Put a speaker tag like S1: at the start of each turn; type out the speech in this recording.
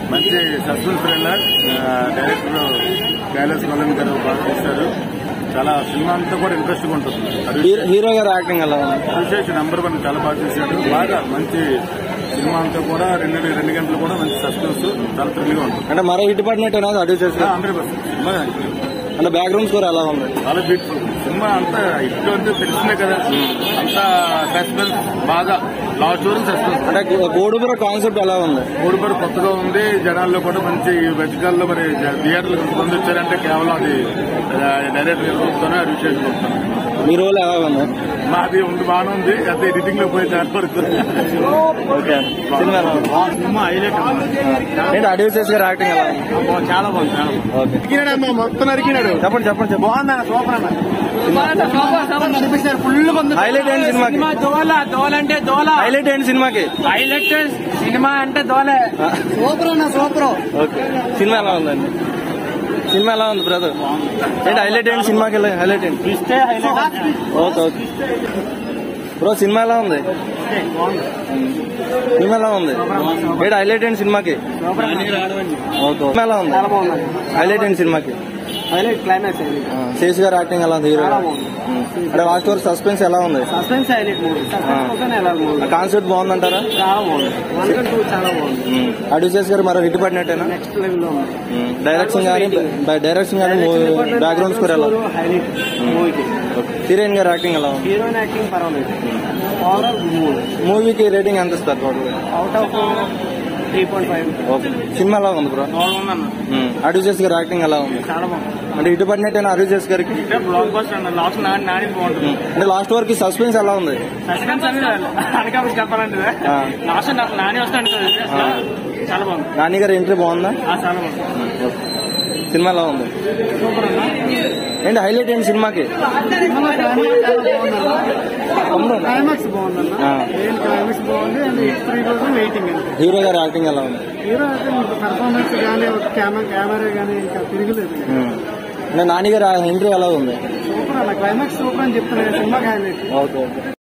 S1: మంచి suspense thriller director Kailas Mallan గారు బాగా చేశారు చాలా సినిమా అంతా కూడా ఇంట్రెస్ట్గా ఉంటుంది అది
S2: హీరో- హీరో గారి యాక్టింగ్ ఎలా ఉంది
S1: విశేష నంబర్ వన్ చాలా బాగా చేశాడు బాగా మంచి సినిమా అంతా కూడా రెండు రెండు గంటలు కూడా మంచి సస్పెన్స్ చాలా థ్రిల్గా ఉంటుంది
S2: అంటే మరో హిట్ పడినట్టు అడ్డు చేసి
S1: హండ్రెడ్ పర్సెంట్ సినిమా
S2: అంటే బ్యాక్గ్రౌండ్ స్కోర్ ఎలా ఉంది
S1: చాలా బ్యూటిఫుల్ సినిమా అంతా ఇటు అంటే తెలిసిందే కదా అంతా సస్పెన్స్ బాగా లాస్ట్ వరకు సస్పెన్స్
S2: అంటే గోడుపుర కాన్సెప్ట్ ఎలా ఉంది
S1: మూడు పడి కొత్తగా ఉంది జనాల్లో కూడా మంచి వెజికల్లో మరి థియేటర్లు కొంతమంది వచ్చారంటే కేవలం అది ఆ, డైరెక్ట్ నిర్వహిస్తూనే అది విశేషం
S2: మీ రోల్ ఎలా ఉంది
S1: మాది ఉంది బాగానే ఉంది అయితే ఎడిటింగ్ లో పోయి దాని వరకు
S2: ఓకే సినిమా ఎలా ఉంది?
S1: సినిమా హైలైట్
S2: ఏంటి అడవి చేసి గారి యాక్టింగ్ ఎలా ఉంది
S1: చాలా బాగుంది చాలా బాగుంది
S2: ఓకే
S1: నరికినాడమ్మా మొత్తం నరికినాడు
S2: చెప్పండి చెప్పండి చెప్పండి
S1: బాగుందన్న సూపర్ అన్న అనిపిస్తారు ఫుల్ ఉంది
S2: హైలైట్ ఏంటి సినిమాకి
S3: సినిమా దోల దోల అంటే దోల
S2: హైలైట్ ఏంటి సినిమాకి
S3: హైలైట్ సినిమా అంటే దోలే
S1: సూపర్ అన్న సూపర్
S2: ఓకే సినిమా ఎలా ఉందండి సినిమా ఎలా ఉంది బ్రదర్ ఏంటి హైలైట్ ఏంటి సినిమాకి హైలైట్ ఏంటి
S3: ఇస్తే హైలైట్
S2: ఓకే ఓకే బ్రో సినిమా ఎలా ఉంది సినిమా ఎలా ఉంది ఏంటి హైలైట్ ఏంటి సినిమాకి ఓకే సినిమా ఎలా ఉంది హైలైట్ ఏంటి సినిమాకి
S3: హైలైట్ క్లైమాక్స్
S2: ఆ, శేష్ గారి యాక్టింగ్ ఎలా ఉంది హీరో అంటే లాస్ట్ వరకు సస్పెన్స్ ఎలా ఉంది
S3: సస్పెన్స్ హైలైట్ మూవీ సస్పెన్స్ ఎలా మూవీ
S2: కాన్సెప్ట్ బాగుందంటారా
S3: చాలా బాగుంది వన్ అండ్ టూ చాలా బాగుంది
S2: అడు శేష్ గారు మరో హిట్ పడినట్టేనా
S3: నెక్స్ట్ లెవెల్ లో ఉంది
S2: డైరెక్షన్ కానీ డైరెక్షన్ కానీ బ్యాక్గ్రౌండ్ స్కోర్ ఎలా ఉంది
S3: హైలైట్ మూవీకి
S2: హీరోయిన్ గారి యాక్టింగ్ ఎలా ఉంది
S3: హీరోయిన్ యాక్టింగ్ పర్వాలేదు ఓవరాల్ మూవీ
S2: మూవీకి రేటింగ్ ఎంత ఇస్తారు total
S3: out of three point five
S2: okay సినిమా ఎలా ఉంది బ్రో
S3: బాగుందన్న
S2: అడు శేష్ గారి యాక్టింగ్ ఎలా ఉంది
S3: చాలా బాగుంది
S2: అంటే ఇటు పడినట్టేనా అరు శేష్ గారికి
S3: బ్లాక్ బస్టర్ అన్న లాస్ట్ నాని నాని బాగుంటుంది
S2: అంటే లాస్ట్ వరకు సస్పెన్స్ ఎలా ఉంది
S3: సస్పెన్స్ అనేది అనకాపి చెప్పాలంటే
S2: ఆ.
S3: లాస్ట్ నాకు నాని వస్తా అంటుంది చాలా బాగుంది
S2: నాని గారి ఎంట్రీ బాగుందా
S3: ఆ, చాలా బాగుంది
S2: సినిమా ఎలా ఉంది ఏంటి హైలైట్ ఏంటి సినిమాకి తమ్ముడు.
S3: క్లైమాక్స్ బాగుందన్న
S2: ఆ.
S3: ఏం క్లైమాక్స్ బాగుంది అండ్ త్రీ కోసం వెయిటింగ్ అండి
S2: హీరో గారి యాక్టింగ్ ఎలా ఉంది
S3: హీరో అయితే పర్ఫార్మెన్స్ కానీ కెమెరా కెమెరా కానీ ఇంకా తిరగలేదు
S2: ఉమ్. అంటే నాని గారి ఎంట్రీ ఎలా ఉంది
S3: సూపర్ అన్న క్లైమాక్స్ సూపర్ అని చెప్తున్నాను సినిమాకి హైలైట్
S2: ఓకే ఓకే